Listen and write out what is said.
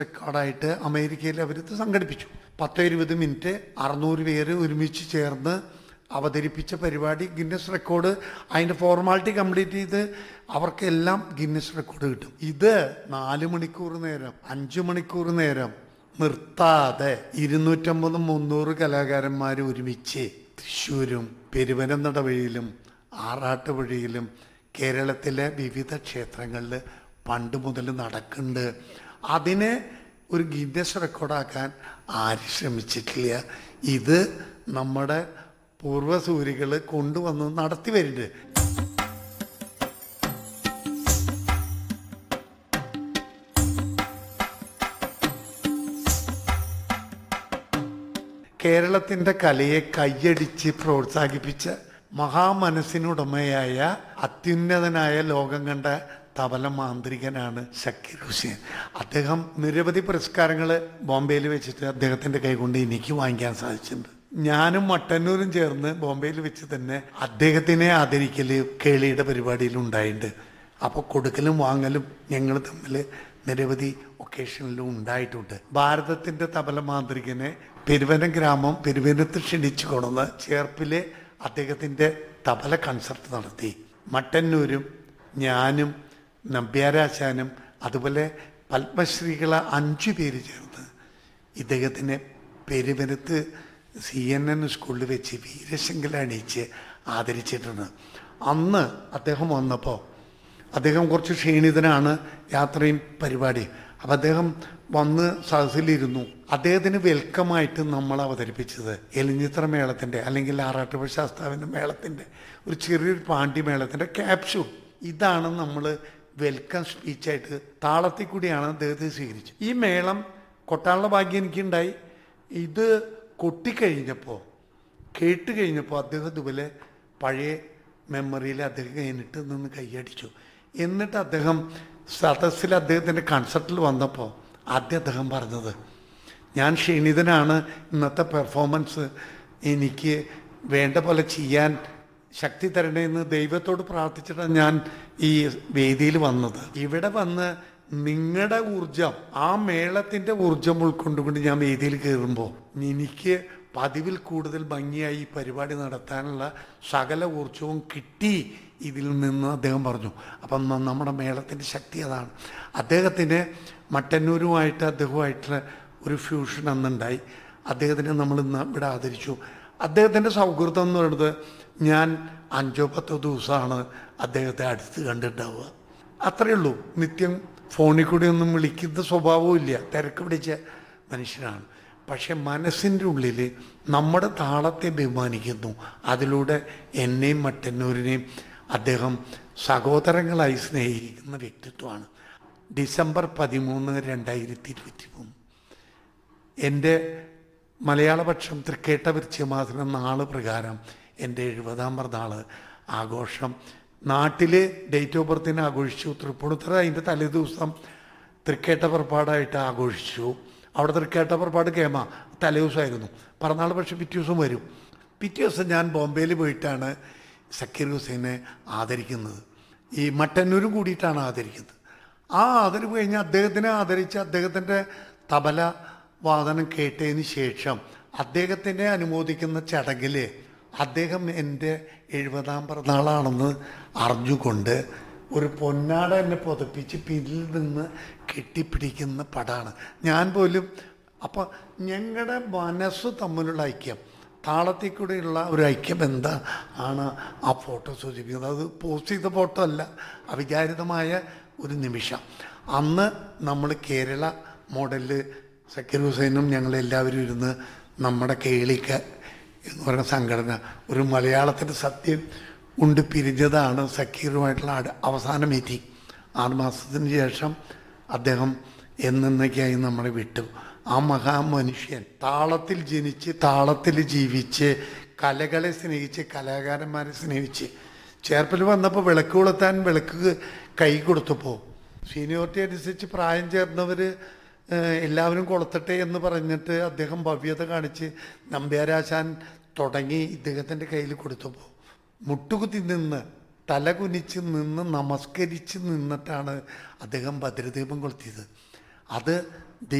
റെക്കോർഡായിട്ട് അമേരിക്കയിൽ അവരിത് സംഘടിപ്പിച്ചു പത്ത് ഇരുപത് മിനിറ്റ് അറുന്നൂറ് പേര് ഒരുമിച്ച് ചേർന്ന് അവതരിപ്പിച്ച പരിപാടി ഗിന്നസ് റെക്കോർഡ് അതിൻ്റെ ഫോർമാലിറ്റി കംപ്ലീറ്റ് ചെയ്ത് അവർക്കെല്ലാം ഗിന്നസ് റെക്കോർഡ് കിട്ടും ഇത് നാല് മണിക്കൂർ നേരം അഞ്ച് മണിക്കൂർ നേരം നിർത്താതെ ഇരുന്നൂറ്റമ്പത് മുന്നൂറ് കലാകാരന്മാർ ഒരുമിച്ച് തൃശ്ശൂരും പെരുവനന്തടവഴിയിലും ആറാട്ടുപുഴയിലും കേരളത്തിലെ വിവിധ ക്ഷേത്രങ്ങളിൽ പണ്ട് മുതൽ നടക്കുന്നുണ്ട് അതിനെ ഒരു ഗിന്നസ് റെക്കോർഡാക്കാൻ ആരും ശ്രമിച്ചിട്ടില്ല ഇത് നമ്മുടെ പൂർവ്വസൂരികൾ കൊണ്ടുവന്ന് നടത്തി വരുന്നുണ്ട് കേരളത്തിന്റെ കലയെ കൈയടിച്ച് പ്രോത്സാഹിപ്പിച്ച മഹാമനസ്സിനുടമയായ അത്യുന്നതനായ ലോകം കണ്ട തബല മാന്ത്രികനാണ് ഷക്കീർ ഹുസൈൻ അദ്ദേഹം നിരവധി പുരസ്കാരങ്ങൾ ബോംബെയിൽ വെച്ചിട്ട് അദ്ദേഹത്തിന്റെ കൈകൊണ്ട് എനിക്ക് വാങ്ങിക്കാൻ സാധിച്ചിട്ടുണ്ട് ഞാനും മട്ടന്നൂരും ചേർന്ന് ബോംബെയിൽ വെച്ച് തന്നെ അദ്ദേഹത്തിനെ ആദരിക്കല് കേളിയുടെ പരിപാടിയിൽ ഉണ്ടായിട്ടുണ്ട് അപ്പോൾ കൊടുക്കലും വാങ്ങലും ഞങ്ങൾ തമ്മിൽ നിരവധി ഒക്കേഷനിലും ഉണ്ടായിട്ടുണ്ട് ഭാരതത്തിന്റെ തബല മാന്ത്രികനെ പെരുവനം ഗ്രാമം പെരുവനത്ത് ക്ഷണിച്ചു കൊണ്ടുവന്ന് ചേർപ്പിലെ അദ്ദേഹത്തിന്റെ തബല കൺസർട്ട് നടത്തി മട്ടന്നൂരും ഞാനും നമ്പ്യാരാശാനും അതുപോലെ പത്മശ്രീകള അഞ്ചു പേര് ചേർന്ന് ഇദ്ദേഹത്തിനെ പെരുവനത്ത് സി എൻ എൻ സ്കൂളിൽ വെച്ച് വീരശങ്കല അണിയിച്ച് ആദരിച്ചിട്ടുണ്ട് അന്ന് അദ്ദേഹം വന്നപ്പോൾ അദ്ദേഹം കുറച്ച് ക്ഷീണിതനാണ് യാത്രയും പരിപാടി അപ്പം അദ്ദേഹം വന്ന് സദസ്സിലിരുന്നു അദ്ദേഹത്തിന് വെൽക്കമായിട്ട് നമ്മൾ അവതരിപ്പിച്ചത് എലിഞ്ഞിത്ര മേളത്തിൻ്റെ അല്ലെങ്കിൽ ആറാട്ടുപുഴ ശാസ്താവിൻ്റെ മേളത്തിൻ്റെ ഒരു ചെറിയൊരു പാണ്ടി മേളത്തിൻ്റെ ക്യാപ്സ്യൂൾ ഇതാണ് നമ്മൾ വെൽക്കം സ്പീച്ചായിട്ട് താളത്തിൽ കൂടിയാണ് അദ്ദേഹത്തെ സ്വീകരിച്ചത് ഈ മേളം കൊട്ടാനുള്ള ഭാഗ്യം എനിക്കുണ്ടായി ഇത് കൊട്ടിക്കഴിഞ്ഞപ്പോൾ കേട്ട് കഴിഞ്ഞപ്പോൾ അദ്ദേഹം ഇതുപോലെ പഴയ മെമ്മറിയിൽ അദ്ദേഹം കഴിഞ്ഞിട്ട് നിന്ന് കൈയടിച്ചു എന്നിട്ട് അദ്ദേഹം സദസ്സിൽ അദ്ദേഹത്തിൻ്റെ കൺസർട്ടിൽ വന്നപ്പോൾ ആദ്യം അദ്ദേഹം പറഞ്ഞത് ഞാൻ ക്ഷീണിതനാണ് ഇന്നത്തെ പെർഫോമൻസ് എനിക്ക് വേണ്ട പോലെ ചെയ്യാൻ ശക്തി തരണേ എന്ന് ദൈവത്തോട് പ്രാർത്ഥിച്ചിട്ടാണ് ഞാൻ ഈ വേദിയിൽ വന്നത് ഇവിടെ വന്ന് നിങ്ങളുടെ ഊർജം ആ മേളത്തിന്റെ ഊർജം ഉൾക്കൊണ്ടുകൊണ്ട് ഞാൻ വേദിയിൽ കയറുമ്പോൾ എനിക്ക് പതിവിൽ കൂടുതൽ ഭംഗിയായി ഈ പരിപാടി നടത്താനുള്ള സകല ഊർജവും കിട്ടി ഇതിൽ നിന്ന് അദ്ദേഹം പറഞ്ഞു അപ്പം ന- നമ്മുടെ മേളത്തിൻ്റെ ശക്തി അതാണ് അദ്ദേഹത്തിന് മട്ടന്നൂരുമായിട്ട് അദ്ദേഹവുമായിട്ടുള്ള ഒരു ഫ്യൂഷൻ അന്നുണ്ടായി അദ്ദേഹത്തിനെ നമ്മൾ ഇന്ന് ഇവിടെ ആദരിച്ചു അദ്ദേഹത്തിൻ്റെ സൗഹൃദം എന്ന് പറയുന്നത് ഞാൻ അഞ്ചോ പത്തോ ദിവസമാണ് അദ്ദേഹത്തെ അടുത്ത് കണ്ടിട്ടുണ്ടാവുക അത്രയേ ഉള്ളൂ നിത്യം ഫോണിൽ കൂടി ഒന്നും വിളിക്കുന്ന സ്വഭാവവും ഇല്ല തിരക്ക് പിടിച്ച മനുഷ്യനാണ് പക്ഷെ മനസ്സിൻ്റെ ഉള്ളിൽ നമ്മുടെ താളത്തെ ബഹുമാനിക്കുന്നു അതിലൂടെ എന്നെയും മട്ടന്നൂരിനെയും അദ്ദേഹം സഹോദരങ്ങളായി സ്നേഹിക്കുന്ന വ്യക്തിത്വമാണ് ഡിസംബർ പതിമൂന്ന് രണ്ടായിരത്തി ഇരുപത്തി മൂന്ന് എൻ്റെ മലയാളപക്ഷം തൃക്കേട്ട വൃശ്യമാസനം നാള് പ്രകാരം എൻ്റെ എഴുപതാം പിറന്നാള് ആഘോഷം നാട്ടിൽ ഡേറ്റ് ഓഫ് ബർത്തിന് ആഘോഷിച്ചു തൃപ്പൂണിത്തുറ അതിൻ്റെ തലേദിവസം തൃക്കേട്ട പുറപ്പാടായിട്ട് ആഘോഷിച്ചു അവിടെ തൃക്കേട്ട പുറപ്പാട് കേമ തലേദിവസമായിരുന്നു പിറന്നാൾ പക്ഷെ പിറ്റേ ദിവസം വരും പിറ്റേ ദിവസം ഞാൻ ബോംബെയിൽ പോയിട്ടാണ് സക്കീർ ഹുസൈനെ ആദരിക്കുന്നത് ഈ മട്ടന്നൂരും കൂടിയിട്ടാണ് ആദരിക്കുന്നത് ആ ആദരവ് കഴിഞ്ഞ് അദ്ദേഹത്തിനെ ആദരിച്ച് അദ്ദേഹത്തിൻ്റെ തബല വാദനം കേട്ടതിന് ശേഷം അദ്ദേഹത്തിനെ അനുമോദിക്കുന്ന ചടങ്ങിൽ അദ്ദേഹം എൻ്റെ എഴുപതാം പിറന്നാളാണെന്ന് അറിഞ്ഞുകൊണ്ട് ഒരു പൊന്നാട എന്നെ പുതപ്പിച്ച് പിന്നിൽ നിന്ന് കെട്ടിപ്പിടിക്കുന്ന പടാണ് ഞാൻ പോലും അപ്പം ഞങ്ങളുടെ മനസ്സ് തമ്മിലുള്ള ഐക്യം താളത്തിൽ കൂടെയുള്ള ഒരു ഐക്യം എന്താ ആണ് ആ ഫോട്ടോ സൂചിപ്പിക്കുന്നത് അത് പോസ്റ്റ് ചെയ്ത ഫോട്ടോ അല്ല അവിചാരിതമായ ഒരു നിമിഷം അന്ന് നമ്മൾ കേരള മോഡലിൽ സക്കീർ ഹുസൈനും ഞങ്ങളെല്ലാവരും ഇരുന്ന് നമ്മുടെ കേളിക്ക എന്ന് പറയുന്ന സംഘടന ഒരു മലയാളത്തിൻ്റെ സത്യം ഉണ്ട് പിരിഞ്ഞതാണ് സക്കീറുമായിട്ടുള്ള അട- അവസാന മീറ്റിംഗ് ആറ് മാസത്തിന് ശേഷം അദ്ദേഹം എന്നേക്കായി നമ്മളെ വിട്ടു ആ മഹാമനുഷ്യൻ താളത്തിൽ ജനിച്ച് താളത്തിൽ ജീവിച്ച് കലകളെ സ്നേഹിച്ച് കലാകാരന്മാരെ സ്നേഹിച്ച് ചേർപ്പിൽ വന്നപ്പോൾ വിളക്ക് കൊളുത്താൻ വിളക്ക് കൈ കൊടുത്തപ്പോൾ സീനിയോറിറ്റി അനുസരിച്ച് പ്രായം ചേർന്നവർ എല്ലാവരും കൊളുത്തട്ടെ എന്ന് പറഞ്ഞിട്ട് അദ്ദേഹം ഭവ്യത കാണിച്ച് നമ്പ്യാരാശാൻ തുടങ്ങി ഇദ്ദേഹത്തിൻ്റെ കയ്യിൽ കൊടുത്തപ്പോൾ മുട്ടുകുത്തി നിന്ന് തല കുനിച്ച് നിന്ന് നമസ്കരിച്ച് നിന്നിട്ടാണ് അദ്ദേഹം ഭദ്രദീപം കൊളുത്തിയത് അത്